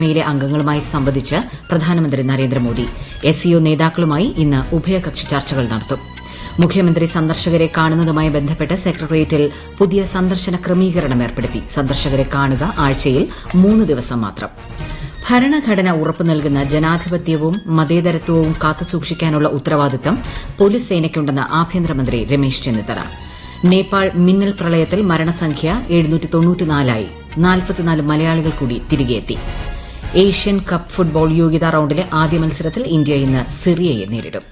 യിലെ അംഗങ്ങളുമായി സംവദിച്ച് പ്രധാനമന്ത്രി നരേന്ദ്രമോദി എസ്സിഒ നേതാക്കളുമായി ഇന്ന് ഉഭയകക്ഷി ചർച്ചകൾ നടത്തും മുഖ്യമന്ത്രി സന്ദർശകരെ കാണുന്നതുമായി ബന്ധപ്പെട്ട് സെക്രട്ടേറിയറ്റിൽ പുതിയ സന്ദർശന ക്രമീകരണം ഏർപ്പെടുത്തി സന്ദർശകരെ കാണുക ആഴ്ചയിൽ മൂന്ന് ദിവസം മാത്രം ഭരണഘടന ഉറപ്പു നൽകുന്ന ജനാധിപത്യവും മതേതരത്വവും കാത്തുസൂക്ഷിക്കാനുള്ള ഉത്തരവാദിത്തം പോലീസ് സേനയ്ക്കുണ്ടെന്ന് ആഭ്യന്തരമന്ത്രി രമേശ് ചെന്നിത്തല നേപ്പാൾ മിന്നൽ പ്രളയത്തിൽ മരണസംഖ്യ ആയി മലയാളികൾ കൂടി തിരികെയെത്തി ഏഷ്യൻ കപ്പ് ഫുട്ബോൾ യോഗ്യതാ റൌണ്ടിലെ ആദ്യ മത്സരത്തിൽ ഇന്ത്യ ഇന്ന് സിറിയയെ നേരിടും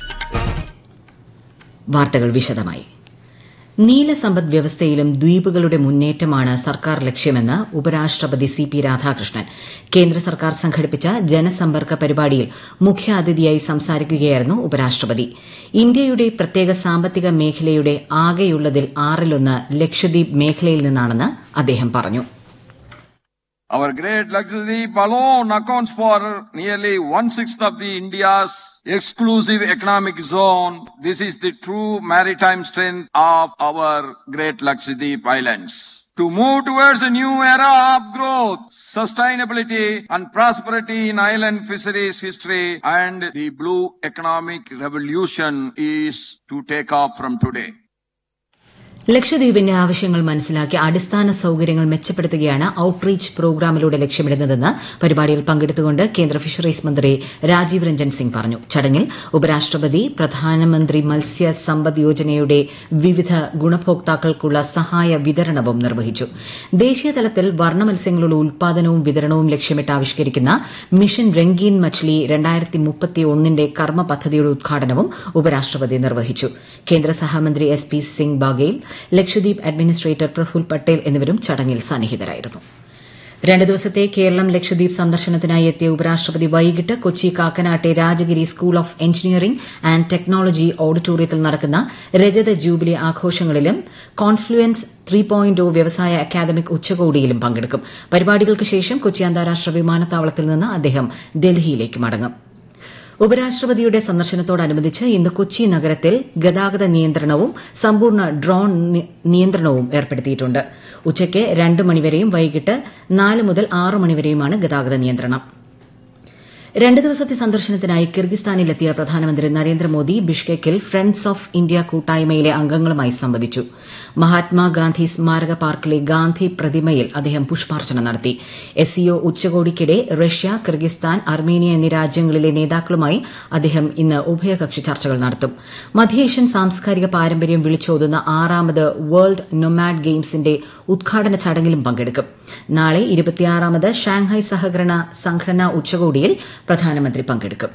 വാർത്തകൾ വിശദമായി നീല സമ്പദ് വ്യവസ്ഥയിലും ദ്വീപുകളുടെ മുന്നേറ്റമാണ് സർക്കാർ ലക്ഷ്യമെന്ന് ഉപരാഷ്ട്രപതി സി പി രാധാകൃഷ്ണൻ കേന്ദ്ര സർക്കാർ സംഘടിപ്പിച്ച ജനസമ്പർക്ക പരിപാടിയിൽ മുഖ്യാതിഥിയായി സംസാരിക്കുകയായിരുന്നു ഉപരാഷ്ട്രപതി ഇന്ത്യയുടെ പ്രത്യേക സാമ്പത്തിക മേഖലയുടെ ആകെയുള്ളതിൽ ആറിലൊന്ന് ലക്ഷദ്വീപ് മേഖലയിൽ നിന്നാണെന്ന് അദ്ദേഹം പറഞ്ഞു Our great Lakshadweep alone accounts for nearly one-sixth of the India's exclusive economic zone. This is the true maritime strength of our great Lakshadweep Islands. To move towards a new era of growth, sustainability and prosperity in island fisheries history and the blue economic revolution is to take off from today. ലക്ഷദ്വീപിന്റെ ആവശ്യങ്ങൾ മനസ്സിലാക്കി അടിസ്ഥാന സൌകര്യങ്ങൾ മെച്ചപ്പെടുത്തുകയാണ് outreach പ്രോഗ്രാമിലൂടെ ലക്ഷ്യമിടുന്നതെന്ന് പരിപാടിയിൽ പങ്കെടുത്തുകൊണ്ട് കേന്ദ്ര fisheries മന്ത്രി രാജീവ് രഞ്ജൻ സിംഗ് പറഞ്ഞു ചടങ്ങിൽ ഉപരാഷ്ട്രപതി പ്രധാനമന്ത്രി മത്സ്യ സമ്പദ് യോജനയുടെ വിവിധ ഗുണഭോക്താക്കൾക്കുള്ള സഹായ വിതരണവും നിർവഹിച്ചു ദേശീയതലത്തിൽ വർണ്ണ മത്സ്യങ്ങളുടെ ഉൽപാദനവും വിതരണവും ലക്ഷ്യമിട്ട് ആവിഷ്കരിക്കുന്ന മിഷൻ രംഗീൻ മച്ച്ലി ന്റെ കർമ്മ പദ്ധതിയുടെ ഉദ്ഘാടനവും ഉപരാഷ്ട്രപതി നിർവഹിച്ചു കേന്ദ്ര സഹമന്ത്രി S P Singh Baghel Lakshadweep administrator Praful Patel എന്നിവരും ചടങ്ങിൽ സന്നിഹിതരായിരുന്നു രണ്ട് ദിവസത്തെ കേരളം ലക്ഷദ്വീപ് സന്ദർശനത്തിനായി എത്തിയ ഉപരാഷ്ട്രപതി വൈകിട്ട് കൊച്ചി കാക്കനാട്ടെ Rajagiri school of engineering and technology ഓഡിറ്റോറിയത്തിൽ നടക്കുന്ന രജത ജൂബിലി ആഘോഷങ്ങളിലും കോൺഫ്ലുവൻസ് ത്രീ പോയിന്റ് വ്യവസായ അക്കാദമിക് ഉച്ചകോടിയിലും പങ്കെടുക്കും പരിപാടികൾക്ക് ശേഷം കൊച്ചി അന്താരാഷ്ട്ര വിമാനത്താവളത്തിൽ നിന്ന് അദ്ദേഹം ഡൽഹിയിലേക്ക് മടങ്ങും ഉപരാഷ്ട്രപതിയുടെ സന്ദർശനത്തോടനുബന്ധിച്ച് ഇന്ന് കൊച്ചി നഗരത്തിൽ ഗതാഗത നിയന്ത്രണവും സമ്പൂർണ്ണ ഡ്രോൺ നിയന്ത്രണവും ഏർപ്പെടുത്തിയിട്ടുണ്ട് ഉച്ചയ്ക്ക് രണ്ട് മണിവരെയും വൈകിട്ട് നാല് മുതൽ ആറ് മണിവരെയുമാണ് ഗതാഗത നിയന്ത്രണം രണ്ട് ദിവസത്തെ സന്ദർശനത്തിനായി കിർഗിസ്ഥാനിലെത്തിയ പ്രധാനമന്ത്രി നരേന്ദ്രമോദി ബിഷ്കെക്കിൽ ഫ്രണ്ട്സ് ഓഫ് ഇന്ത്യ കൂട്ടായ്മയിലെ അംഗങ്ങളുമായി സംവദിച്ചു മഹാത്മാഗാന്ധി സ്മാരക പാർക്കിലെ ഗാന്ധി പ്രതിമയിൽ അദ്ദേഹം പുഷ്പാർച്ചന നടത്തി എസ്സിഒ ഉച്ചകോടിക്കിടെ റഷ്യ കിർഗിസ്ഥാൻ അർമേനിയ എന്നീ രാജ്യങ്ങളിലെ നേതാക്കളുമായി അദ്ദേഹം ഇന്ന് ഉഭയകക്ഷി ചർച്ചകൾ നടത്തും മധ്യേഷ്യൻ സാംസ്കാരിക പാരമ്പര്യം വിളിച്ചോതുന്ന ആറാമത് വേൾഡ് നൊമാഡ് ഗെയിംസിന്റെ ഉദ്ഘാടന ചടങ്ങിലും പങ്കെടുക്കും നാളെ ഇരുപത്തിയാറാമത് ഷാങ്ഹായ് സഹകരണ സംഘടനാ ഉച്ചകോടിയിൽ പ്രധാനമന്ത്രി പങ്കെടുക്കും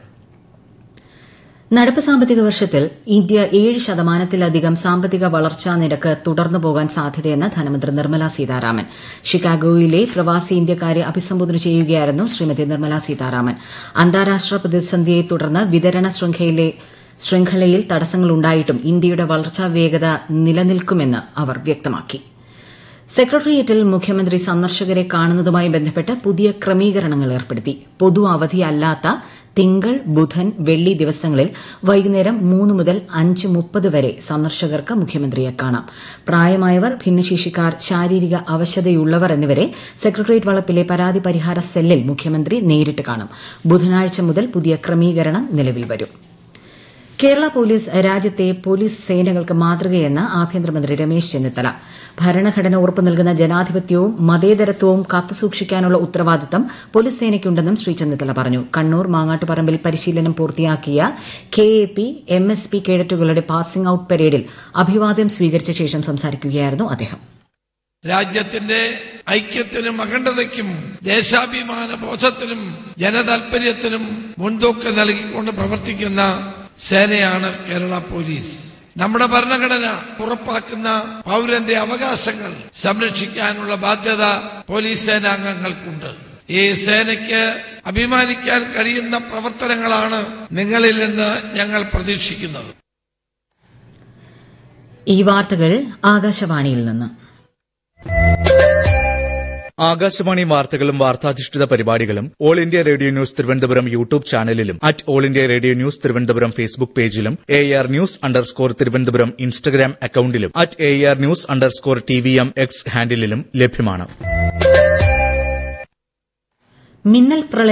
നടപ്പ് സാമ്പത്തിക വർഷത്തിൽ ഇന്ത്യ ഏഴ് ശതമാനത്തിലധികം സാമ്പത്തിക വളർച്ചാ നിരക്ക് തുടർന്നു പോകാൻ സാധ്യതയെന്ന് ധനമന്ത്രി നിർമ്മല സീതാരാമൻ ഷിക്കാഗോയിലെ പ്രവാസി ഇന്ത്യക്കാരെ അഭിസംബോധന ചെയ്യുകയായിരുന്നു ശ്രീമതി നിർമ്മല സീതാരാമൻ അന്താരാഷ്ട്ര പ്രതിസന്ധിയെ തുടർന്ന് വിതരണ ശൃംഖലയിൽ തടസ്സങ്ങളുണ്ടായിട്ടും ഇന്ത്യയുടെ വളർച്ചാ വേഗത നിലനിൽക്കുമെന്ന് അവർ വ്യക്തമാക്കി സെക്രട്ടേറിയറ്റിൽ മുഖ്യമന്ത്രി സന്ദർശകരെ കാണുന്നതുമായി ബന്ധപ്പെട്ട് പുതിയ ക്രമീകരണങ്ങൾ ഏർപ്പെടുത്തി പൊതു അവധിയല്ലാത്ത തിങ്കൾ ബുധൻ വെള്ളി ദിവസങ്ങളിൽ വൈകുന്നേരം മൂന്ന് മുതൽ അഞ്ച് മുപ്പത് വരെ സന്ദർശകർക്ക് മുഖ്യമന്ത്രിയെ കാണാം പ്രായമായവർ ഭിന്നശേഷിക്കാർ ശാരീരിക അവശതയുള്ളവർ എന്നിവരെ സെക്രട്ടേറിയറ്റ് വളപ്പിലെ പരാതി പരിഹാര സെല്ലിൽ മുഖ്യമന്ത്രി നേരിട്ട് കാണും ബുധനാഴ്ച മുതൽ പുതിയ ക്രമീകരണം നിലവിൽ വരും കേരള പോലീസ് രാജ്യത്തെ പോലീസ് സേനകൾക്ക് മാതൃകയെന്ന് ആഭ്യന്തരമന്ത്രി രമേശ് ചെന്നിത്തല ഭരണഘടന ഉറപ്പു നൽകുന്ന ജനാധിപത്യവും മതേതരത്വവും കാത്തുസൂക്ഷിക്കാനുള്ള ഉത്തരവാദിത്തം പോലീസ് സേനയ്ക്കുണ്ടെന്നും ശ്രീ ചെന്നിത്തല പറഞ്ഞു കണ്ണൂർ മാങ്ങാട്ടുപറമ്പിൽ പരിശീലനം പൂർത്തിയാക്കിയ K A P M S P കേഡറ്റുകളുടെ പാസിംഗ് ഔട്ട് പരേഡിൽ അഭിവാദ്യം സ്വീകരിച്ച ശേഷം സംസാരിക്കുകയായിരുന്നു അദ്ദേഹം രാജ്യത്തിന്റെ ഐക്യത്തിനും അഖണ്ഡതയ്ക്കും ദേശാഭിമാന ബോധത്തിനും ജനതാൽപര്യത്തിനും മുൻതൂക്കം നൽകിക്കൊണ്ട് പ്രവർത്തിക്കുന്ന സേനയാണ് കേരള പോലീസ് നമ്മുടെ ഭരണഘടന ഉറപ്പാക്കുന്ന പൗരന്റെ അവകാശങ്ങൾ സംരക്ഷിക്കാനുള്ള ബാധ്യത പോലീസ് സേനാംഗങ്ങൾക്കുണ്ട് ഈ സേനയ്ക്ക് അഭിമാനിക്കാൻ കഴിയുന്ന പ്രവർത്തനങ്ങളാണ് നിങ്ങളിൽ നിന്ന് ഞങ്ങൾ പ്രതീക്ഷിക്കുന്നത് ഈ വാർത്തകൾ ആകാശവാണിയിൽ നിന്ന് ആകാശവാണി വാർത്തകളും വാർത്താധിഷ്ഠിത പരിപാടികളും all India radio news Thiruvananthapuram YouTube ചാനലിലും at all India radio news Thiruvananthapuram Facebook പേജിലും A R news underscore Thiruvananthapuram Instagram അക്കൌണ്ടിലും at A R news underscore T V M X ഹാൻഡിലും ലഭ്യമാണ് മിന്നൽ പ്രളയ